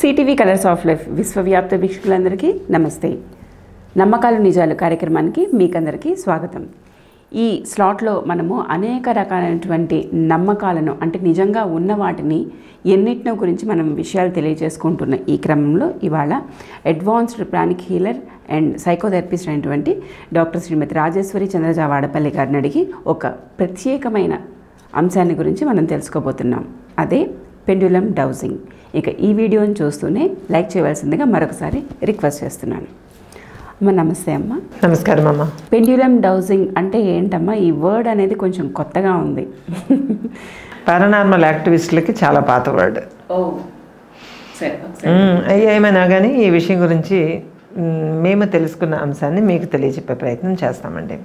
CTV colours of life విశ్వవ్యాప్త వీక్షకులందరికీ నమస్తే నమ్మకాలు నిజాలు కార్యక్రమానికి మీకందరికీ స్వాగతం ఈ స్లాట్లో మనము అనేక రకాలైనటువంటి నమ్మకాలను అంటే నిజంగా ఉన్న వాటిని ఎన్నిటినో గురించి మనం విషయాలు తెలియజేసుకుంటున్న ఈ క్రమంలో ఇవాళ advanced pranic healer and psychotherapist అయినటువంటి డాక్టర్ శ్రీమతి రాజేశ్వరి చంద్రజా వాడపల్లి గారిని అడిగి ఒక ప్రత్యేకమైన అంశాన్ని గురించి మనం తెలుసుకోబోతున్నాం అదే పెండ్యులం డౌజింగ్ ఇక ఈ వీడియోని చూస్తూనే లైక్ చేయవలసిందిగా మరొకసారి రిక్వెస్ట్ చేస్తున్నాను అమ్మ నమస్తే అమ్మ నమస్కారం అమ్మ పెండ్యులం డౌజింగ్ అంటే ఏంటమ్మా ఈ వర్డ్ అనేది కొంచెం కొత్తగా ఉంది పారానార్మల్ యాక్టివిస్టులకి చాలా పాత వర్డ్ ఓ సరే మ్మ్. ఏమైనా కానీ ఈ విషయం గురించి మ్మ్, మేము తెలుసుకున్న అంశాన్ని మీకు తెలియజెప్పే ప్రయత్నం చేస్తామండి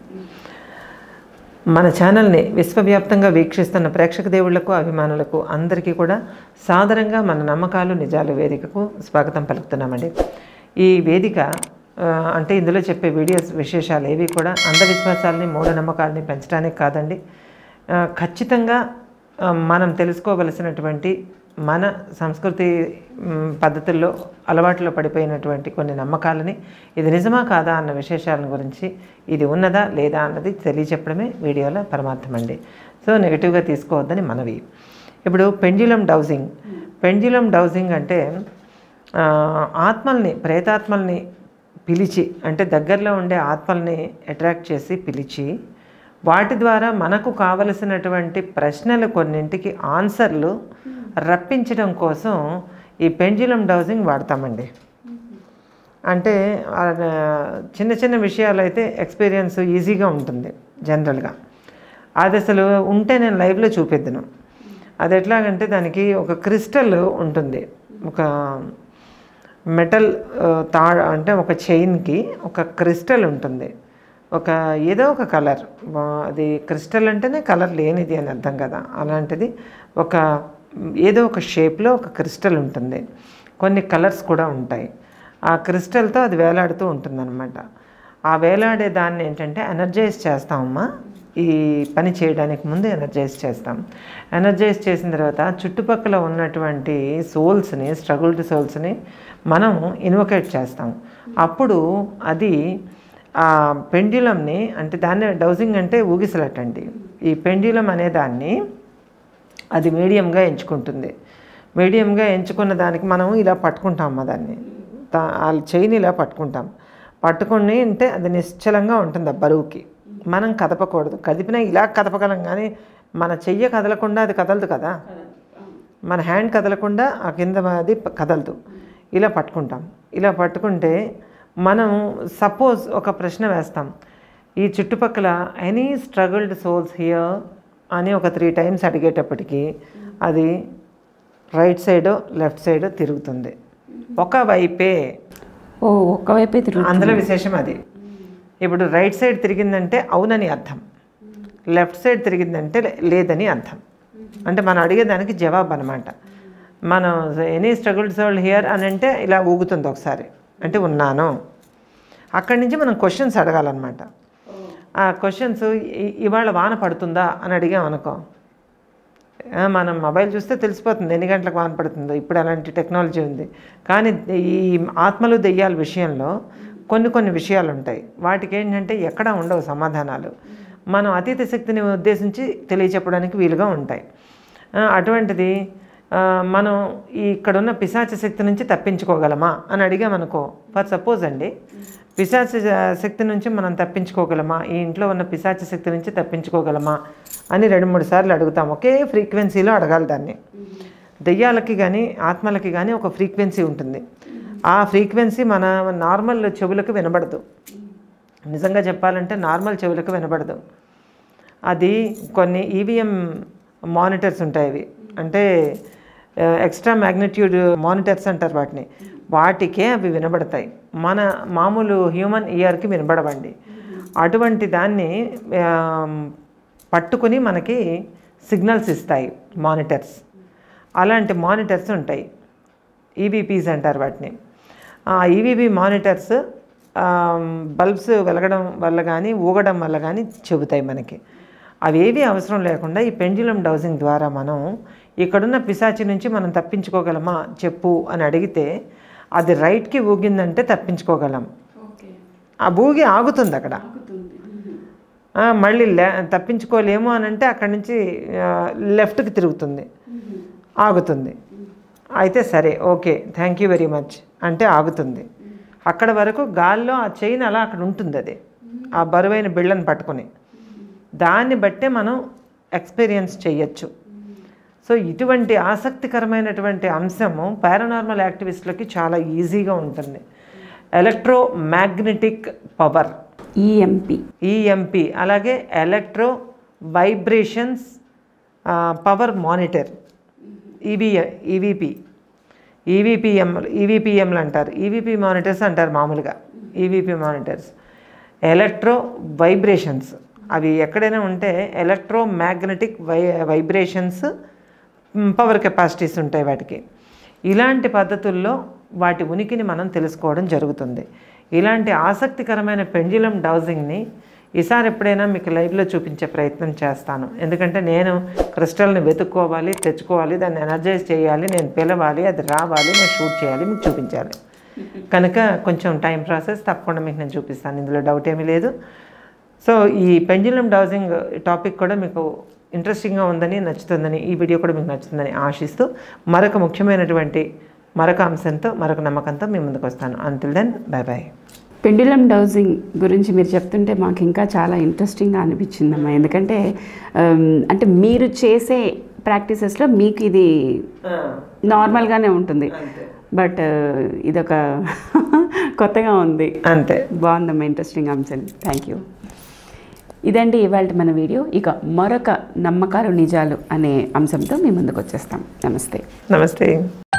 మన ఛానల్ని విశ్వవ్యాప్తంగా వీక్షిస్తున్న ప్రేక్షక దేవుళ్లకు అభిమానులకు అందరికీ కూడా సాదరంగా మన నమ్మకాలు నిజాలు వేదికకు స్వాగతం పలుకుతున్నామండి ఈ వేదిక ఆ, అంటే ఇందులో చెప్పే వీడియోస్ విశేషాలు ఏవి కూడా అంధవిశ్వాసాలని మూఢనమ్మకాలని పెంచడానికి కాదండి ఆ, ఖచ్చితంగా ఆ, మనం తెలుసుకోవలసినటువంటి మన సంస్కృతి మ్, పద్ధతుల్లో అలవాట్లో పడిపోయినటువంటి కొన్ని నమ్మకాలని ఇది నిజమా కాదా అన్న విశేషాలను గురించి ఇది ఉన్నదా లేదా అన్నది తెలియచెప్పడమే వీడియోలో పరమార్థం అండి సో నెగిటివ్గా తీసుకోవద్దని మనవి ఇప్పుడు పెండ్యులం డౌజింగ్ పెండ్యులం డౌజింగ్ అంటే ఆ, ఆత్మల్ని ప్రేతాత్మల్ని పిలిచి అంటే దగ్గరలో ఉండే ఆత్మల్ని అట్రాక్ట్ చేసి పిలిచి వాటి ద్వారా మనకు కావలసినటువంటి ప్రశ్నలు కొన్నింటికి ఆన్సర్లు రప్పించడం కోసం ఈ పెండ్యులం డౌజింగ్ వాడతామండి అంటే ఆ, చిన్న చిన్న విషయాలు అయితే ఎక్స్పీరియన్స్ ఈజీగా ఉంటుంది జనరల్గా అది అసలు ఉంటే నేను లైవ్లో చూపిద్దును అది ఎట్లాగంటే దానికి ఒక క్రిస్టల్ ఉంటుంది ఒక మెటల్ ఆ, తా అంటే ఒక చైన్కి ఒక క్రిస్టల్ ఉంటుంది ఒక ఏదో ఒక కలర్ అది క్రిస్టల్ అంటేనే కలర్ లేనిది అని అర్థం కదా అలాంటిది ఒక ఏదో ఒక షేప్లో ఒక క్రిస్టల్ ఉంటుంది కొన్ని కలర్స్ కూడా ఉంటాయి ఆ క్రిస్టల్తో అది వేలాడుతూ ఉంటుందన్నమాట ఆ వేలాడే దాన్ని ఏంటంటే ఎనర్జైజ్ చేస్తామమ్మా ఈ పని చేయడానికి ముందు ఎనర్జైజ్ చేస్తాం ఎనర్జైజ్ చేసిన తర్వాత చుట్టుపక్కల ఉన్నటువంటి సోల్స్ని స్ట్రగుల్డ్ సోల్స్ని మనం ఇన్వొకేట్ చేస్తాం అప్పుడు అది ఆ పెండ్యులంని అంటే దాన్ని డౌజింగ్ అంటే ఊగిసలటండి ఈ పెండ్యులం అనే దాన్ని అది మీడియంగా ఎంచుకుంటుంది మీడియంగా ఎంచుకున్న దానికి మనం ఇలా పట్టుకుంటాం అమ్మ దాన్ని దా- ఆ చైన్ ఇలా పట్టుకుంటాం పట్టుకుని అంటే అది నిశ్చలంగా ఉంటుంది ఆ బరువుకి మనం కదపకూడదు కదిపినా ఇలా కదపగలం కానీ మన చెయ్యి కదలకుండా అది కదలదు కదా మన హ్యాండ్ కదలకుండా ఆ కింద అది ప- కదలదు ఇలా పట్టుకుంటాం ఇలా పట్టుకుంటే మనం సపోజ్ ఒక ప్రశ్న వేస్తాం ఈ చుట్టుపక్కల ఎనీ స్ట్రగుల్డ్ సోల్స్ హియర్ అని ఒక త్రీ టైమ్స్ అడిగేటప్పటికి అది రైట్ సైడ్ లెఫ్ట్ సైడ్ తిరుగుతుంది ఒక వైపే ఓ ఒక్కవైపే తిరుగు అందులో విశేషం అది ఇప్పుడు రైట్ సైడ్ తిరిగిందంటే అవునని అర్థం లెఫ్ట్ సైడ్ తిరిగిందంటే లే- లేదని అర్థం అంటే మనం అడిగేదానికి జవాబు అనమాట మనం ఎనీ స్ట్రగుల్డ్ సోల్ హియర్ అని అంటే ఇలా ఊగుతుంది ఒకసారి అంటే ఉన్నాను అక్కడి నుంచి మనం క్వశ్చన్స్ అడగాలన్నమాట ఆ క్వశ్చన్స్ ఇవాళ వాన పడుతుందా అని అడిగాం అనుకో ఆ, మనం మొబైల్ చూస్తే తెలిసిపోతుంది ఎన్ని గంటలకు వాన పడుతుందో ఇప్పుడు అలాంటి టెక్నాలజీ ఉంది కానీ ఈ ఆత్మలు దెయ్యాల విషయంలో కొన్ని కొన్ని విషయాలు ఉంటాయి వాటికి ఏంటంటే ఎక్కడ ఉండవు సమాధానాలు మనం అతీత శక్తిని ఉద్దేశించి తెలియచెప్పడానికి వీలుగా ఉంటాయి ఆ, అటువంటిది ఆ, మనం ఈ ఇక్కడున్న పిశాచ శక్తి నుంచి తప్పించుకోగలమా అని అడిగామనుకో ఫర్ సపోజ్ అండి పిశాచ శక్తి నుంచి మనం తప్పించుకోగలమా ఈ ఇంట్లో ఉన్న పిశాచ శక్తి నుంచి తప్పించుకోగలమా అని రెండు మూడు సార్లు అడుగుతాం ఒకే ఫ్రీక్వెన్సీలో అడగాలి దాన్ని దెయ్యాలకి కానీ ఆత్మలకి కానీ ఒక ఫ్రీక్వెన్సీ ఉంటుంది ఆ ఫ్రీక్వెన్సీ మన నార్మల్ చెవులకు వినబడదు నిజంగా చెప్పాలంటే నార్మల్ చెవులకు వినబడదు అది కొన్ని ఈవీఎం మానిటర్స్ ఉంటాయి అవి అంటే ఎక్స్ట్రా మ్యాగ్నిట్యూడ్ మానిటర్స్ అంటారు వాటిని వాటికే అవి వినబడతాయి మన మామూలు హ్యూమన్ ఇయర్కి వినబడవండి అటువంటి దాన్ని ఆ, పట్టుకుని మనకి సిగ్నల్స్ ఇస్తాయి మానిటర్స్ అలాంటి మానిటర్స్ ఉంటాయి ఈవీపీస్ అంటారు వాటిని ఆ ఈవీపీ మానిటర్స్ బల్బ్స్ వెలగడం వల్ల కానీ ఊగడం వల్ల కానీ చెబుతాయి మనకి అవేవి అవసరం లేకుండా ఈ పెండ్యులం డౌజింగ్ ద్వారా మనం ఇక్కడున్న పిశాచి నుంచి మనం తప్పించుకోగలమా చెప్పు అని అడిగితే అది రైట్కి ఊగిందంటే తప్పించుకోగలం ఆ భూగి ఆగుతుంది అక్కడ ఆ, మళ్ళీ లే తప్పించుకోలేము అని అంటే అక్కడి నుంచి ఆ, లెఫ్ట్కి తిరుగుతుంది ఆగుతుంది అయితే సరే okay thank you very much అంటే ఆగుతుంది అక్కడ వరకు గాల్లో ఆ చైన్ అలా అక్కడ ఉంటుంది అది ఆ బరువైన బిళ్ళను పట్టుకొని దాన్ని బట్టే మనం ఎక్స్పీరియన్స్ చేయొచ్చు సో ఇటువంటి ఆసక్తికరమైనటువంటి అంశము పారానార్మల్ యాక్టివిస్టులకి చాలా ఈజీగా ఉంటుంది electromagnetic power EMP EMP అలాగే electro vibrations power monitor EV EVP EVPM ఈవీపీఎంలు అంటారు ఈవీపీ మానిటర్స్ అంటారు మామూలుగా ఈవీపీ మానిటర్స్ ఎలక్ట్రో వైబ్రేషన్స్ అవి ఎక్కడైనా ఉంటే ఎలక్ట్రో మ్యాగ్నెటిక్ వై వైబ్రేషన్స్ పవర్ కెపాసిటీస్ ఉంటాయి వాటికి ఇలాంటి పద్ధతుల్లో వాటి ఉనికిని మనం తెలుసుకోవడం జరుగుతుంది ఇలాంటి ఆసక్తికరమైన పెండ్యులం డౌజింగ్ని ఈసారి ఎప్పుడైనా మీకు లైవ్లో చూపించే ప్రయత్నం చేస్తాను ఎందుకంటే నేను క్రిస్టల్ని వెతుక్కోవాలి తెచ్చుకోవాలి దాన్ని ఎనర్జైజ్ చేయాలి నేను పిలవాలి అది రావాలి నేను షూట్ చేయాలి మీకు చూపించాలి కనుక కొంచెం టైం ప్రాసెస్ తప్పకుండా మీకు నేను చూపిస్తాను ఇందులో డౌట్ ఏమీ లేదు సో ఈ పెండ్యులం డౌజింగ్ టాపిక్ కూడా మీకు ఇంట్రెస్టింగ్గా ఉందని నచ్చుతుందని ఈ వీడియో కూడా మీకు నచ్చుతుందని ఆశిస్తూ మరొక ముఖ్యమైనటువంటి మరొక అంశంతో మరొక నమ్మకంతో మీ ముందుకు వస్తాను until then bye bye pendulum dowsing గురించి మీరు చెప్తుంటే మాకు ఇంకా చాలా ఇంట్రెస్టింగ్గా అనిపించిందమ్మా ఎందుకంటే ఆమ్, అంటే మీరు చేసే ప్రాక్టీసెస్లో మీకు ఇది నార్మల్గానే ఉంటుంది బట్ ఇదొక కొత్తగా ఉంది అంతే బాగుందమ్మా ఇంట్రెస్టింగ్ అంశం థ్యాంక్ యూ ఇదండి ఇవాళ మన వీడియో ఇక మరొక నమ్మకాలు నిజాలు అనే అంశంతో మీ ముందుకు వచ్చేస్తాం నమస్తే నమస్తే